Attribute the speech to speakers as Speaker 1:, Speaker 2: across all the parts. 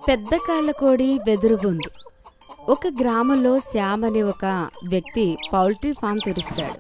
Speaker 1: పెద్ద కాళ్ళ కోడి వెదురుబొందు ఒక గ్రామంలో శ్యామ్ అనే ఒక వ్యక్తి పౌల్ట్రీ ఫామ్ తెరుస్తాడు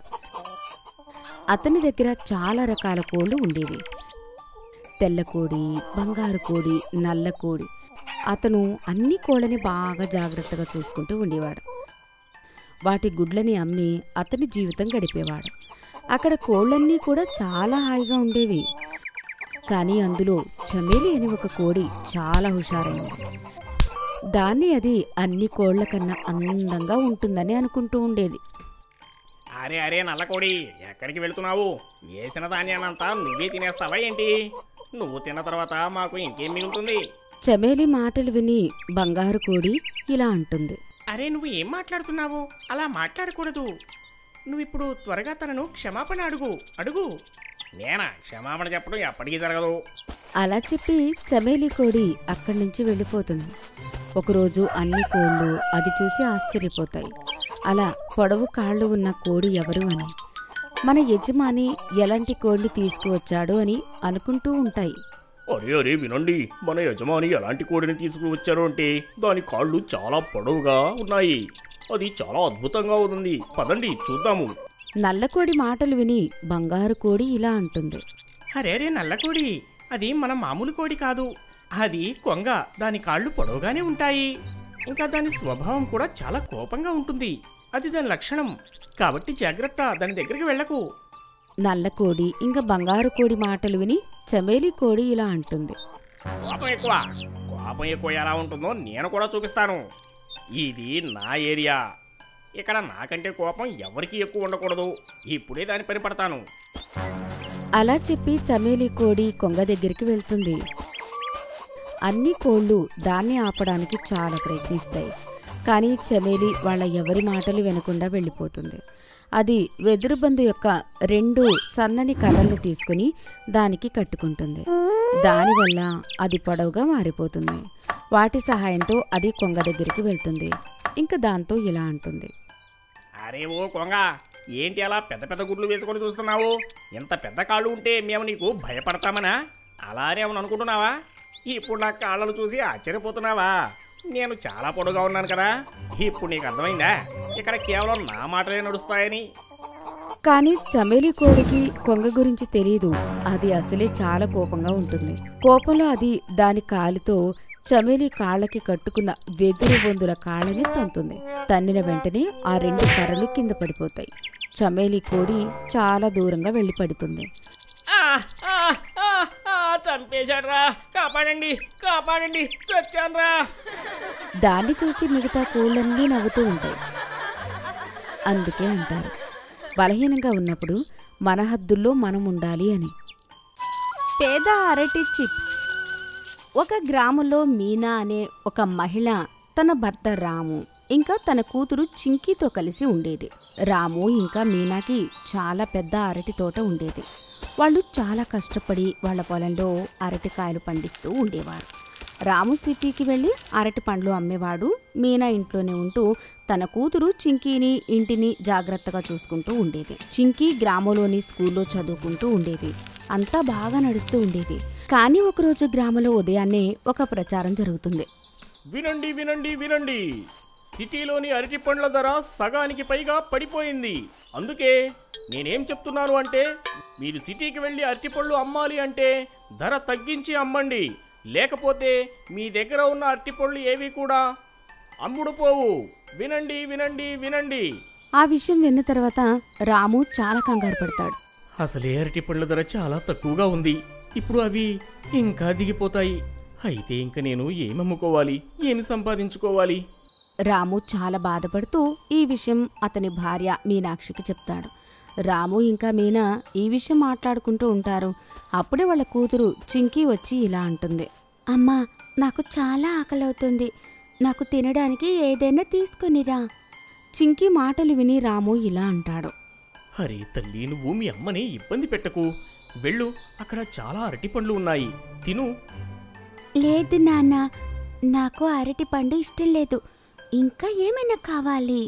Speaker 1: అతని దగ్గర చాలా రకాల కోళ్ళు ఉండేవి తెల్ల కోడి బంగారు కోడి నల్ల కోడి అతను అన్ని కోళ్ళని బాగా జాగ్రత్తగా చూసుకుంటూ ఉండేవాడు వాటి గుడ్లని అమ్మి అతని జీవితం గడిపేవాడు అక్కడ కోళ్ళన్నీ కూడా చాలా హాయిగా ఉండేవి కానీ అందులో చమేలి అని ఒక కోడి చాలా హుషారైంది దాన్ని అది అన్ని కోళ్ల కన్నా అందంగా ఉంటుందని అనుకుంటూ ఉండేది
Speaker 2: అరే అరే నల్లకోడి ఎక్కడికి వెళ్తున్నావు వేసిన ధాన్యానంతా నువ్వే తినేస్తావా ఏంటి నువ్వు తిన్న తర్వాత మాకు ఇంకేం మిగులుతుంది
Speaker 1: చమేలి మాటలు విని బంగారు కోడి ఇలా అంటుంది
Speaker 2: అరే నువ్వు ఏం మాట్లాడుతున్నావు అలా మాట్లాడకూడదు నువ్వు ఇప్పుడు త్వరగా తనను క్షమాపణ అడుగు అడుగు నేనా క్షమాపణ చెప్పడం ఎప్పటికీ జరగదు
Speaker 1: అలా చెప్పి చమేలి కోడి అక్కడి నుంచి వెళ్ళిపోతుంది ఒకరోజు అన్ని కోళ్ళు అది చూసి ఆశ్చర్యపోతాయి అలా పొడవు కాళ్ళు ఉన్న కోడి ఎవరు అని మన యజమాని ఎలాంటి కోడిని తీసుకువచ్చాడు అని అనుకుంటూ ఉంటాయి
Speaker 2: అరే అరే వినండి మన యజమాని ఎలాంటి కోడిని తీసుకువచ్చారు అంటే దాని కాళ్ళు చాలా పొడవుగా ఉన్నాయి అది చాలా అద్భుతంగా ఉంది పదండి చూద్దాము
Speaker 1: నల్లకోడి మాటలు విని బంగారు కోడి ఇలా అంటుంది
Speaker 2: అరే అరే నల్లకోడి అది మన మామూలు కోడి కాదు అది కొంగ దాని కాళ్ళు పొడవుగానే ఉంటాయి ఇంకా దాని స్వభావం కూడా చాలా కోపంగా ఉంటుంది అది దాని లక్షణం కాబట్టి జాగ్రత్త దాని దగ్గరికి వెళ్ళకు
Speaker 1: నల్లకోడి ఇంకా బంగారు కోడి మాటలు విని చమేలి కోడి ఇలా అంటుంది
Speaker 2: కోపం ఎక్కువ కోపం ఎక్కువ ఎలా ఉంటుందో నేను కూడా చూపిస్తాను ఇది నా ఏరియా ఇక్కడ నాకంటే కోపం ఎవరికీ ఎక్కువ ఉండకూడదు ఇప్పుడే దాని పని పడతాను
Speaker 1: అలా చెప్పి చమేలి కోడి కొంగ దగ్గరికి వెళ్తుంది అన్ని కోళ్ళు దాన్ని ఆపడానికి చాలా ప్రయత్నిస్తాయి కానీ చమేలి వాళ్ళ ఎవరి మాటలు వినకుండా వెళ్ళిపోతుంది అది వెదురుబందు యొక్క రెండు సన్నని కర్రల్ని తీసుకుని దానికి కట్టుకుంటుంది దానివల్ల అది పొడవుగా మారిపోతుంది వాటి సహాయంతో అది కొంగ దగ్గరికి వెళ్తుంది ఇంకా దాంతో ఇలా అంటుంది
Speaker 2: అరే ఓ కొంగ ఏంటి అలా పెద్ద పెద్ద గుడ్లు వేసుకొని చూస్తున్నావు ఇంత పెద్ద కాళ్ళు ఉంటే మేము నీకు భయపడతామనా అలానే ఏమని అనుకుంటున్నావా ఇప్పుడు నా కాళ్ళను చూసి ఆశ్చర్యపోతున్నావా నేను చాలా పొడుగా ఉన్నాను కదా ఇప్పుడు నీకు అర్థమైందా ఇక్కడ కేవలం నా మాటలే నడుస్తాయని
Speaker 1: కానీ చమేలి కోడికి కొంగ గురించి తెలియదు అది అసలే చాలా కోపంగా ఉంటుంది కోపంలో అది దాని కాలితో చమేలి కాళ్ళకి కట్టుకున్న వెదురు బొందుల కాళ్ళని తంతుంది తన్నిన వెంటనే ఆ రెండు కర్రలు కింద పడిపోతాయి చమేలి కోడి చాలా దూరంగా వెళ్ళి పడుతుంది
Speaker 2: చంపేశాడ్రా కాపాడండి కాపాడండి చచ్చాన్రా
Speaker 1: దాన్ని చూసి మిగతా కోళ్ళన్నీ నవ్వుతూ ఉంటాయి అందుకే అంటారు బలహీనంగా ఉన్నప్పుడు మన హద్దుల్లో మనం ఉండాలి అని పేద అరటి చిప్స్ ఒక గ్రామంలో మీనా అనే ఒక మహిళ తన భర్త రాము ఇంకా తన కూతురు చింకీతో కలిసి ఉండేది రాము ఇంకా మీనాకి చాలా పెద్ద అరటి తోట ఉండేది వాళ్ళు చాలా కష్టపడి వాళ్ళ పొలంలో అరటికాయలు పండిస్తూ ఉండేవారు రాము సిటీకి వెళ్ళి అరటి పండ్లు అమ్మేవాడు మీనా ఇంట్లోనే ఉంటూ తన కూతురు చింకీని ఇంటిని జాగ్రత్తగా చూసుకుంటూ ఉండేది చింకీ గ్రామంలోని స్కూల్లో చదువుకుంటూ ఉండేది అంతా బాగా నడుస్తూ ఉండేది కానీ ఒకరోజు గ్రామంలో ఉదయాన్నే ఒక ప్రచారం జరుగుతుంది
Speaker 2: వినండి వినండి వినండి సిటీలోని అరటి పండ్ల ధర సగానికి పైగా పడిపోయింది అందుకే నేనేం చెప్తున్నాను అంటే మీరు సిటీకి వెళ్ళి అరటిపళ్ళు అమ్మాలి అంటే ధర తగ్గించి అమ్మండి లేకపోతే మీ దగ్గర ఉన్న అరటిపళ్ళు ఏవి కూడా అమ్ముడు పోవు వినండి వినండి వినండి
Speaker 1: ఆ విషయం విన్న తర్వాత రాము చాలా కంగారు పడతాడు
Speaker 2: అసలే అరటి పండ్ల ధర చాలా తక్కువగా ఉంది ఇప్పుడు అవి ఇంకా దిగిపోతాయి అయితే ఇంక నేను ఏమి అమ్ముకోవాలి ఏమి సంపాదించుకోవాలి
Speaker 1: రాము చాలా బాధపడుతూ ఈ విషయం అతని భార్య మీనాక్షికి చెప్తాడు రాము ఇంకా మీనా ఈ విషయం మాట్లాడుకుంటూ ఉంటారు అప్పుడే వాళ్ళ కూతురు చింకీ వచ్చి ఇలా అంటుంది అమ్మా నాకు చాలా ఆకలవుతుంది నాకు తినడానికి ఏదైనా తీసుకొనిరా చింకీ మాటలు విని రాము ఇలా అంటాడు
Speaker 2: అరే తల్లి నువ్వు మీ అమ్మని ఇబ్బంది పెట్టకు వెళ్ళు అక్కడ చాలా అరటి పండ్లు ఉన్నాయి తిను
Speaker 1: లేదు నాన్న నాకు అరటి పండు ఇష్టం లేదు ఇంకా ఏమైనా కావాలి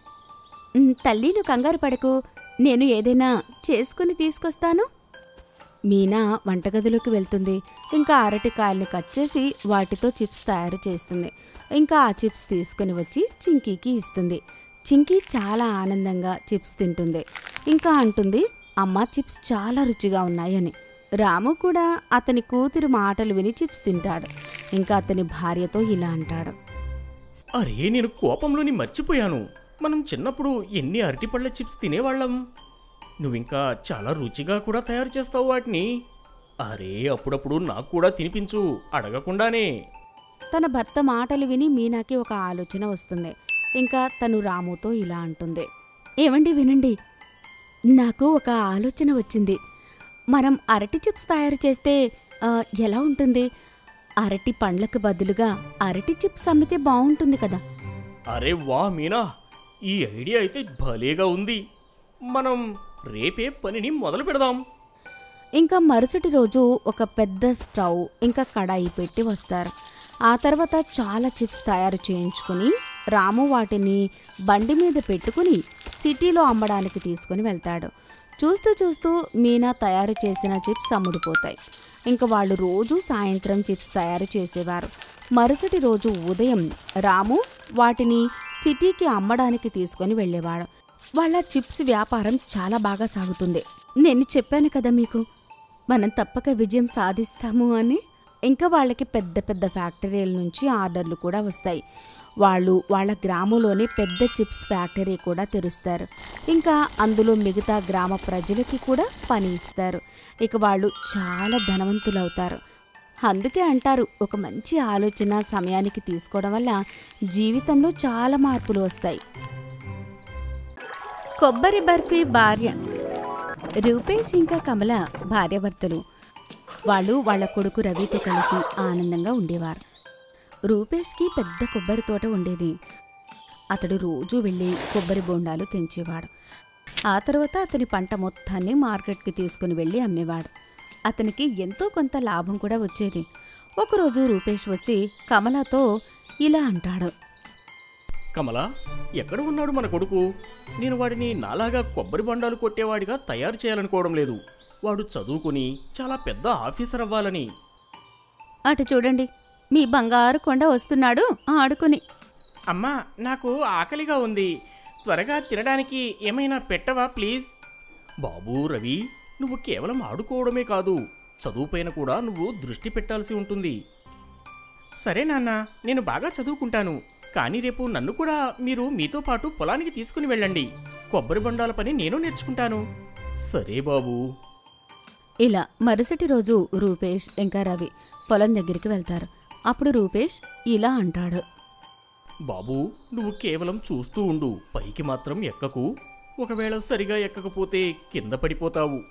Speaker 1: "ఉమ్, తల్లి నువ్వు కంగారు పడకు నేను ఏదైనా చేసుకుని తీసుకొస్తాను మీనా వంటగదిలోకి వెళ్తుంది ఇంకా అరటికాయల్ని కట్ చేసి వాటితో చిప్స్ తయారు చేస్తుంది ఇంకా ఆ చిప్స్ తీసుకుని వచ్చి చింకీకి ఇస్తుంది చింకీ చాలా ఆనందంగా చిప్స్ తింటుంది ఇంకా అంటుంది అమ్మ చిప్స్ చాలా రుచిగా ఉన్నాయని రాము కూడా అతని కూతురు మాటలు విని చిప్స్ తింటాడు ఇంకా అతని భార్యతో ఇలా అంటాడు
Speaker 2: అరే నేను కోపంలోని మర్చిపోయాను మనం చిన్నప్పుడు ఎన్ని అరటిపళ్ళ చిప్స్ తినేవాళ్ళం నువ్వింకా చాలా రుచిగా కూడా తయారు చేస్తావు వాటిని అరే అప్పుడప్పుడు నాకు కూడా తినిపించు అడగకుండానే
Speaker 1: తన భర్త మాటలు విని మీనాకి ఒక ఆలోచన వస్తుంది ఇంకా తను రాముతో ఇలా అంటుంది ఏమండి వినండి నాకు ఒక ఆలోచన వచ్చింది మనం అరటి చిప్స్ తయారు చేస్తే ఆ, ఎలా ఉంటుంది అరటి పండ్లకు బదులుగా అరటి చిప్స్ అమ్మితే బాగుంటుంది కదా
Speaker 2: అరే వా మీనా ఈ ఐడియా అయితే భలేగా ఉంది మనం రేపే పనిని మొదలు పెడదాం
Speaker 1: ఇంకా మరుసటి రోజు ఒక పెద్ద స్టవ్ ఇంకా కడాయి పెట్టి వస్తారు ఆ తర్వాత చాలా చిప్స్ తయారు చేయించుకుని రాము వాటిని బండి మీద పెట్టుకుని సిటీలో అమ్మడానికి తీసుకుని వెళ్తాడు చూస్తూ చూస్తూ మీనా తయారు చేసిన చిప్స్ అమ్ముడుపోతాయి ఇంకా వాళ్ళు రోజు సాయంత్రం చిప్స్ తయారు చేసేవారు మరుసటి రోజు ఉదయం రాము వాటిని సిటీకి అమ్మడానికి తీసుకొని వెళ్ళేవాడు వాళ్ళ చిప్స్ వ్యాపారం చాలా బాగా సాగుతుంది నేను చెప్పాను కదా మీకు మనం తప్పక విజయం సాధిస్తాము అని ఇంకా వాళ్ళకి పెద్ద పెద్ద ఫ్యాక్టరీల నుంచి ఆర్డర్లు కూడా వస్తాయి వాళ్ళు వాళ్ళ గ్రామంలోనే పెద్ద చిప్స్ ఫ్యాక్టరీ కూడా తెరుస్తారు ఇంకా అందులో మిగతా గ్రామ ప్రజలకి కూడా పని ఇస్తారు ఇక వాళ్ళు చాలా ధనవంతులవుతారు అందుకే అంటారు ఒక మంచి ఆలోచన సమయానికి తీసుకోవడం వల్ల జీవితంలో చాలా మార్పులు వస్తాయి కొబ్బరి బర్ఫీ భార్య రూపేష్ ఇంకా కమల భార్యాభర్తలు వాళ్ళు వాళ్ళ కొడుకు రవితో కలిసి ఆనందంగా ఉండేవారు రూపేష్కి పెద్ద కొబ్బరి తోట ఉండేది అతడు రోజూ వెళ్ళి కొబ్బరి బొండాలు తెంచేవాడు ఆ తర్వాత అతని పంట మొత్తాన్ని మార్కెట్కి తీసుకుని వెళ్ళి అమ్మేవాడు అతనికి ఎంతో కొంత లాభం కూడా వచ్చేది ఒకరోజు రూపేష్ వచ్చి కమలతో ఇలా అంటాడు
Speaker 2: కమలా ఎక్కడ ఉన్నాడు మన కొడుకు నేను వాడిని నాలాగా కొబ్బరి బండాలు కొట్టేవాడిగా తయారు చేయాలనుకోవడం లేదు వాడు చదువుకుని చాలా పెద్ద ఆఫీసర్ అవ్వాలని
Speaker 1: అటు చూడండి మీ బంగారు కొండ వస్తున్నాడు ఆడుకుని
Speaker 2: అమ్మా నాకు ఆకలిగా ఉంది త్వరగా తినడానికి ఏమైనా పెట్టవా ప్లీజ్ బాబూ రవి నువ్వు కేవలం ఆడుకోవడమే కాదు చదువుపైన కూడా నువ్వు దృష్టి పెట్టాల్సి ఉంటుంది సరే నాన్న నేను బాగా చదువుకుంటాను కానీ రేపు నన్ను కూడా మీరు మీతో పాటు పొలానికి తీసుకుని వెళ్ళండి కొబ్బరి బండాల పని నేను నేర్చుకుంటాను సరే బాబూ
Speaker 1: ఇలా మరుసటి రోజు రూపేష్ ఇంకా రవి పొలం దగ్గరికి వెళ్తారు అప్పుడు రూపేష్ ఇలా అంటాడు
Speaker 2: బాబూ నువ్వు కేవలం చూస్తూ ఉండు పైకి మాత్రం ఎక్కకు ఒకవేళ సరిగా ఎక్కకపోతే కింద పడిపోతావు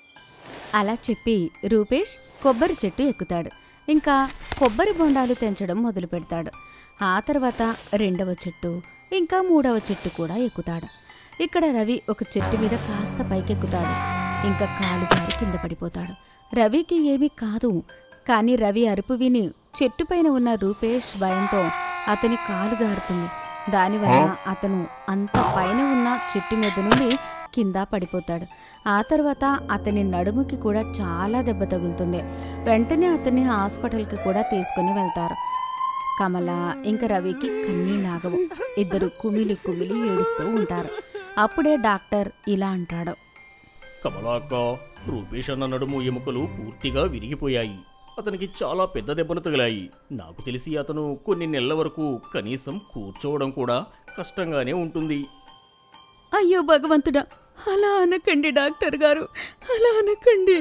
Speaker 1: అలా చెప్పి రూపేష్ కొబ్బరి చెట్టు ఎక్కుతాడు ఇంకా కొబ్బరి బొండాలు తెంచడం మొదలు పెడతాడు ఆ తర్వాత రెండవ చెట్టు ఇంకా మూడవ చెట్టు కూడా ఎక్కుతాడు ఇక్కడ రవి ఒక చెట్టు మీద కాస్త పైకెక్కుతాడు ఇంకా కాలు జారి కింద పడిపోతాడు రవికి ఏమీ కాదు కానీ రవి అరుపు విని చెట్టుపైన ఉన్న రూపేష్ భయంతో అతని కాలు జారుతుంది దానివల్ల అతను అంత పైన ఉన్న చెట్టు మీద నుండి కింద పడిపోతాడు ఆ తర్వాత అతని నడుముకి కూడా చాలా దెబ్బ తగులుతుంది వెంటనే అతన్ని హాస్పిటల్కి కూడా తీసుకుని వెళ్తారు కమల ఇంకా రవికి కన్నీళ్ళాగవు ఇద్దరు కుమిలి కుమిలి ఏడుస్తూ ఉంటారు అప్పుడే డాక్టర్ ఇలా అంటాడు
Speaker 2: కమలాక్క రూపేష్ అన్న నడుము ఎముకలు పూర్తిగా విరిగిపోయాయి అతనికి చాలా పెద్ద దెబ్బలు తగిలాయి నాకు తెలిసి అతను కొన్ని నెలల వరకు కనీసం కూర్చోవడం కూడా కష్టంగానే ఉంటుంది
Speaker 1: అయ్యో భగవంతుడా అలా అనకండి డాక్టర్ గారు అలా అనకండి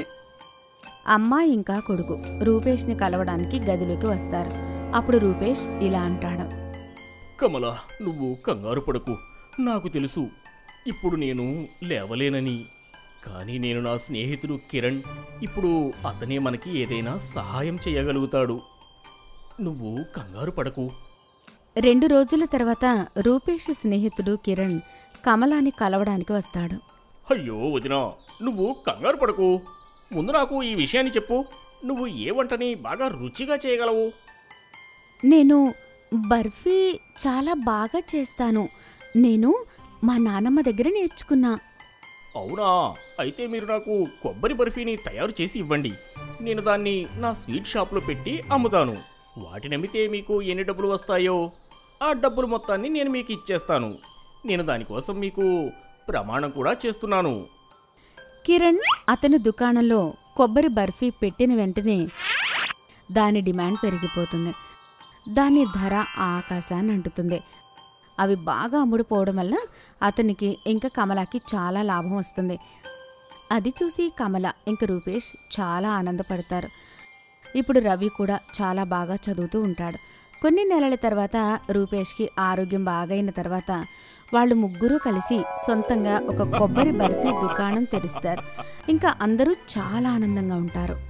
Speaker 1: అమ్మ ఇంకా కొడుకు రూపేష్ని కలవడానికి గదిలోకి వస్తారు అప్పుడు రూపేష్ ఇలా అంటాడు
Speaker 2: కమల నువ్వు కంగారు పడకు నాకు తెలుసు ఇప్పుడు నేను లేవలేనని కానీ నేను నా స్నేహితుడు కిరణ్ ఇప్పుడు అతనే మనకి ఏదైనా సహాయం చేయగలుగుతాడు నువ్వు కంగారు పడకు
Speaker 1: రెండు రోజుల తర్వాత రూపేష్ స్నేహితుడు కిరణ్ కమలాని కలవడానికి వస్తాడు
Speaker 2: అయ్యో వదినా నువ్వు కంగారు పడకు ముందు నాకు ఈ విషయాన్ని చెప్పు నువ్వు ఏ వంటని బాగా రుచిగా చేయగలవు
Speaker 1: నేను బర్ఫీ చాలా బాగా చేస్తాను నేను మా నానమ్మ దగ్గర నేర్చుకున్నా
Speaker 2: అవునా అయితే మీరు నాకు కొబ్బరి బర్ఫీని తయారు చేసి ఇవ్వండి నేను దాన్ని నా స్వీట్ షాప్లో పెట్టి అమ్ముతాను వాటిని అమ్మితే మీకు ఎన్ని డబ్బులు వస్తాయో ఆ డబ్బులు మొత్తాన్ని నేను మీకు ఇచ్చేస్తాను నేను దానికోసం మీకు ప్రమాణం కూడా చేస్తున్నాను
Speaker 1: కిరణ్ అతని దుకాణంలో కొబ్బరి బర్ఫీ పెట్టిన వెంటనే దాని డిమాండ్ పెరిగిపోతుంది దాని ధర ఆకాశాన్ని అంటుతుంది అవి బాగా అమ్ముడుపోవడం వల్ల అతనికి ఇంకా కమలాకి చాలా లాభం వస్తుంది అది చూసి కమల ఇంక రూపేష్ చాలా ఆనందపడతారు ఇప్పుడు రవి కూడా చాలా బాగా చదువుతూ ఉంటాడు కొన్ని నెలల తర్వాత రూపేష్కి ఆరోగ్యం బాగైన తర్వాత వాళ్ళు ముగ్గురు కలిసి సొంతంగా ఒక కొబ్బరి బర్ఫీ దుకాణం తెరుస్తారు ఇంకా అందరూ చాలా ఆనందంగా ఉంటారు